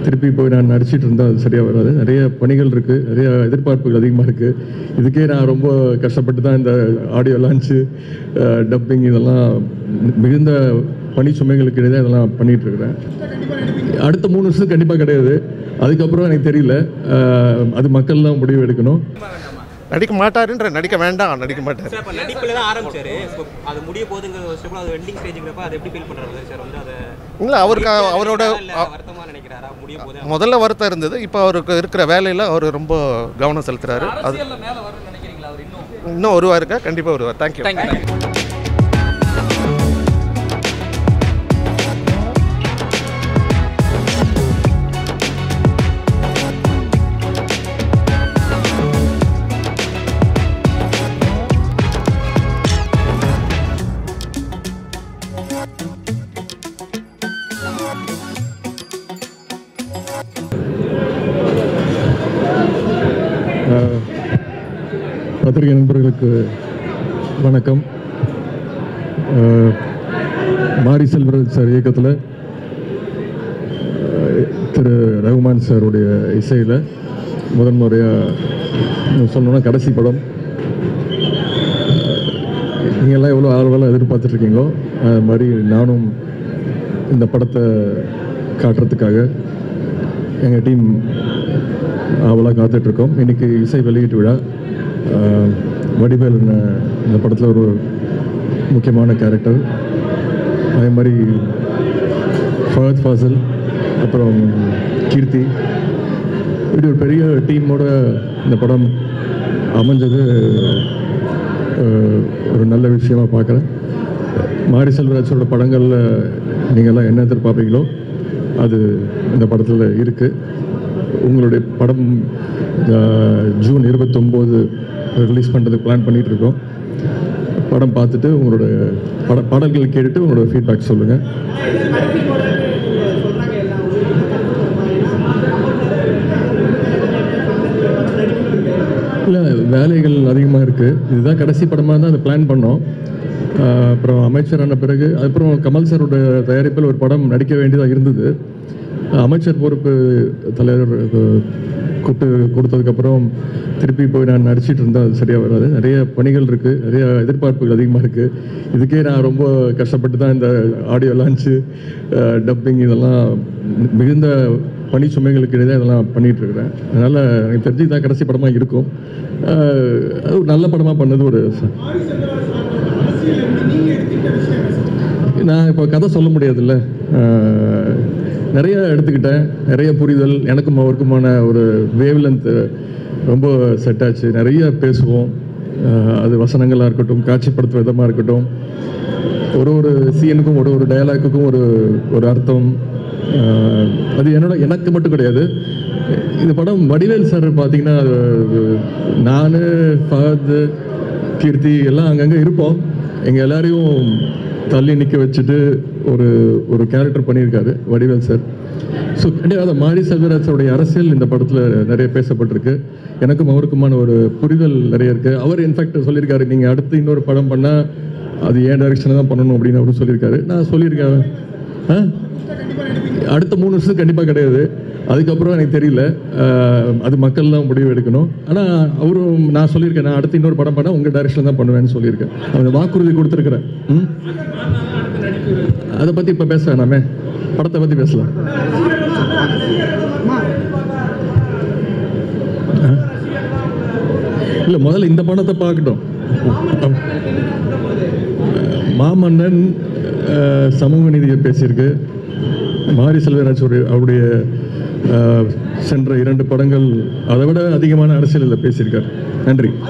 திருப்பி போய் நான் நடிச்சிட்டு இருந்தால் அது சரியாக வராது நிறைய பணிகள் இருக்குது நிறைய எதிர்பார்ப்புகள் அதிகமாக இருக்குது இதுக்கே நான் ரொம்ப கஷ்டப்பட்டு தான் இந்த ஆடியோ லான்ச்சு டப்பிங் இதெல்லாம் மிகுந்த பணி சுமைகளுக்கு இடையே இதெல்லாம் பண்ணிட்டு இருக்கிறேன் அடுத்த மூணு வருஷம் கண்டிப்பாக கிடையாது அதுக்கப்புறம் எனக்கு தெரியல அஹ், அது மக்கள் தான் முடிவு எடுக்கணும் நடிக்க மாட்டாருன்ற நடிக்க வேண்டாம் நடிக்க மாட்டார் சார் இப்போ நடிப்பில் தான் ஆரம்பிச்சாரு இப்போ அது முடிய போகுதுங்கிற ஒரு ஸ்டெப்பில் அது வெண்டிங் ஸ்டேஜுங்கிறப்ப அதை எப்படி ஃபீல் பண்ணுறாரு சார் வந்து அதை இல்லை அவருக்கு அவரோட இல்லை வருத்தமாக நினைக்கிறாரா முடிய போகுது முதல்ல வருத்தம் இருந்தது இப்போ அவருக்கு இருக்கிற வேலையில் அவர் ரொம்ப கவனம் செலுத்துறாரு அது இன்னும் வருவாருக்கா கண்டிப்பாக வருவார் தேங்க்யூ அஹ், பத்திரிகை நண்பர்களுக்கு வணக்கம் அஹ், மாரி செல்வராஜ் சார் இயக்கத்தில் திரு ரகுமான் சாருடைய இசையில் முதன் முறையாக சொல்லணும்னா கடைசி படம் நீங்கள் எல்லாம் எவ்வளோ ஆர்வலாக எதிர்பார்த்துட்ருக்கீங்களோ அது மாதிரி நானும் இந்த படத்தை காட்டுறதுக்காக எங்கள் டீம் ஆவலாக காத்துட்ருக்கோம் இன்னைக்கு இசை வெளியீட்டு விழா ஆஹ், வடிவேல் என்ன- இந்த படத்தில் ஒரு முக்கியமான கேரக்டர் அதே மாதிரி ஃபஹத் ஃபாசில் அப்புறம் கீர்த்தி இப்படி ஒரு பெரிய டீமோட இந்த படம் அமைஞ்சது ஆஹ், ஒரு நல்ல விஷயமா பார்க்குறேன் மாரி செல்வராஜோட படங்களில் நீங்கள்லாம் என்ன எதிர்பார்ப்பீங்களோ அது இந்த படத்தில் இருக்குது உங்களுடைய படம் ஆஹ், ஜூன் இருபத்தொம்போது ரிலீஸ் பண்ணுறதுக்கு பிளான் பண்ணிட்டு இருக்கோம் படம் பார்த்துட்டு உங்களோட பட பாடல்கள் கேட்டுட்டு உங்களோட ஃபீட்பேக் சொல்லுங்கள் இல்லை வேலைகள் அதிகமாக இருக்குது இதுதான் கடைசி படமாக தான் அதை பிளான் பண்ணோம் ஆஹ் அப்புறம் அமைச்சரான பிறகு அப்புறம் கமல் சாரோட தயாரிப்பில் ஒரு படம் நடிக்க வேண்டியதாக இருந்தது அமைச்சர் பொறுப்பு தலைவர் அஹ், கூப்பிட்டு கொடுத்ததுக்கப்புறம் திருப்பி போய் நான் நடிச்சிட்டு இருந்தால் அது சரியாக வராது நிறைய பணிகள் இருக்குது நிறைய எதிர்பார்ப்புகள் அதிகமாக இருக்குது இதுக்கே நான் ரொம்ப கஷ்டப்பட்டு தான் இந்த ஆடியோ லான்ச்சு டப்பிங் இதெல்லாம் மிகுந்த பணி சுமைகளுக்கு இடையே இதெல்லாம் பண்ணிட்டு இருக்கிறேன் அதனால் எனக்கு தெரிஞ்சு தான் கடைசி படமாக இருக்கும் ஆஹ் அது ஒரு நல்ல படமாக பண்ணது ஒரு நான் இப்போ கதை சொல்ல முடியாதுல்ல ஆஹ் நிறைய எடுத்துக்கிட்டேன் நிறைய புரிதல் எனக்கும் அவருக்குமான ஒரு வேவ் ரொம்ப செட் ஆச்சு நிறைய பேசுவோம் ஆஹ் அது வசனங்களாக இருக்கட்டும் காட்சிப்படுத்தும் விதமாக இருக்கட்டும் ஒரு ஒரு சீனுக்கும் ஒரு ஒரு டயலாக்குக்கும் ஒரு ஒரு அர்த்தம் ஆஹ் அது என்னோட எனக்கு மட்டும் கிடையாது இந்த படம் வடிவேல் சார் பார்த்தீங்கன்னா நான் ஃபஹத் கீர்த்தி எல்லாம் அங்கங்கே இருப்போம் எங்கள் எல்லாரையும் தள்ளி நிற்க வச்சுட்டு ஒரு ஒரு கேரக்டர் பண்ணியிருக்காரு வடிவேல் சார் ஸோ கண்டிப்பாக மாரி செல்வராஜோடைய அரசியல் இந்த படத்தில் நிறைய பேசப்பட்டிருக்கு எனக்கும் அவருக்குமான ஒரு புரிதல் நிறைய இருக்குது அவர் இன்ஃபேக்ட் சொல்லியிருக்காரு நீங்கள் அடுத்து இன்னொரு படம் பண்ணால் அது ஏன் டைரக்ஷனில் தான் பண்ணணும் அப்படின்னு அவரும் சொல்லியிருக்காரு நான் சொல்லியிருக்கேன் ஆ அடுத்த மூணு வருஷம் கண்டிப்பாக கிடையாது அதுக்கப்புறம் எனக்கு தெரியல அஹ், அது மக்கள் தான் முடிவு எடுக்கணும் ஆனால் அவரும் நான் சொல்லியிருக்கேன் நான் அடுத்து இன்னொரு படம் பண்ணால் உங்கள் டைரக்ஷனில் தான் பண்ணுவேன்னு சொல்லியிருக்கேன் அந்த வாக்குறுதி கொடுத்துருக்குறேன் ம் அதை பற்றி இப்போ பேச வேணாமே படத்தை பற்றி பேசலாம் இல்லை முதல்ல இந்த படத்தை பார்க்கட்டும் மாமன்னன் அஹ், சமூக நீதியை பேசியிருக்கு மாரி செல்வராஜ் ஒரு அவருடைய அஹ், சென்ற இரண்டு படங்கள் அதை விட அதிகமான அரசியலில் பேசியிருக்கார் நன்றி